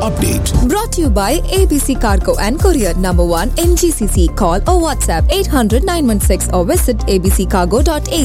update. Brought to you by ABC Cargo and Courier Number 1 MGCC. Call or WhatsApp 800 916 or visit abccargo.ae.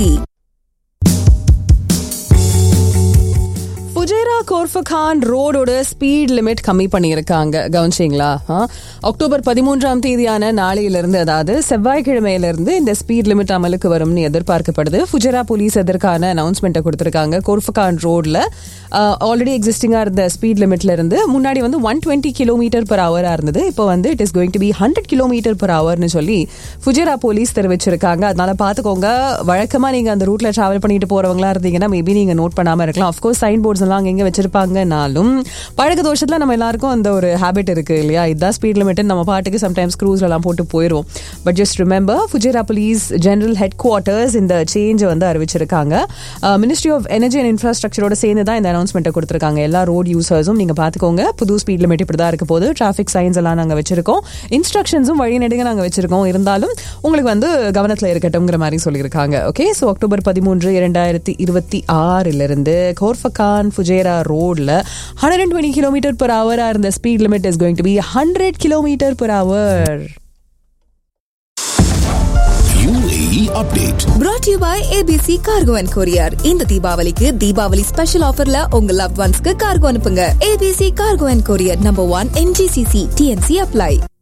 Fujairah Khorfakkan ரோடோட speed limit கம்மி பண்ணியிருக்காங்க கவனிச்சிங்களா ஆ? October பதிமூன்றாம் தேதியான நாளையிலிருந்து அதாவது செவ்வாய்க்கிழமையிலிருந்து இந்த ஸ்பீட் லிமிட் அமலுக்கு வரும்னு எதிர்பார்க்கப்படுது ஃபுஜேரா போலீஸ் அதற்கான அனௌன்ஸ்மெண்ட்டை கொடுத்திருக்காங்க கோர்ஃபகான் ரோட்ல ஆல்ரெடி எக்ஸிஸ்டிங்கா இருந்த ஸ்பீட் லிமிட்ல இருந்து முன்னாடி வந்து ஒன் டுவெண்ட்டி கிலோமீட்டர் per ஹவரா இருந்தது இப்போ வந்து it is going to be hundred kilometre per ஹவர்னு சொல்லி ஃபுஜேரா போலீஸ் தெரிவிச்சிருக்காங்க அதனால பாத்துக்கோங்க வழக்கமா நீங்க அந்த ரூட்ல டிராவல் பண்ணிட்டு போறவங்களா இருந்தீங்கன்னா மேபி நீங்க நோட் பண்ணாம இருக்கலாம் அஃப்கோர்ஸ் சைன் போர்ட்ஸ் எல்லாம் அங்க எங்க வச்சிருப்பாங்கனாலும் பழக்க தோஷத்துல நம்ம எல்லாருக்கும் அந்த ஒரு ஹேபிட் இருக்கு இல்லையா இதுதான் ஸ்பீட் லிமிட் நம்ம பாட்டுக்கு சம்டைம்ஸ் க்ரூஸ்ல எல்லாம் போட்டு போயிரும் but just remember Fujairah police general headquarters இந்த சேஞ்சை வந்து அறிவிச்சிருக்காங்க மினிஸ்ட்ரி ஆஃப் எனர்ஜி அண்ட் இன்ஃப்ராஸ்ட்ரக்சரோட சேர்ந்து தான் இந்த அனௌன்ஸ்மெண்ட்டை கொடுத்திருக்காங்க எல்லா ரோட் யூசர்ஸும் நீங்க பாத்துக்கோங்க புது ஸ்பீட் லிமிட் இப்படி தான் இருக்க போது டிராஃபிக் சைன்ஸ் எல்லாம் நாங்க வச்சிருக்கோம் இன்ஸ்ட்ரக்ஷன்ஸும் வழி நெடுங்க நாங்க வச்சிருக்கோம் இருந்தாலும் உங்களுக்கு வந்து கவனத்துல இருக்கட்டும்ங்கிற மாதிரி சொல்லியிருக்காங்க ஓகே ஸோ அக்டோபர் பதிமூன்று இரண்டாயிரத்தி இருபத்தி ஆறிலிருந்து கோர்ஃபகான் ஃபுஜேரா ரோட்ல hundred and twenty kilometre per hour இருந்த speed limit is going to be hundred kilometre per hour UAE update. Brought to you by ABC Cargo and Courier. இந்த தீபாவளிக்கு Deepavali special ஆஃபர்ல உங்க லவ் ஒன்ஸ்க்கு கார்கோ அனுப்புங்க ABC Cargo and Courier Number 1 MGCC TNC apply.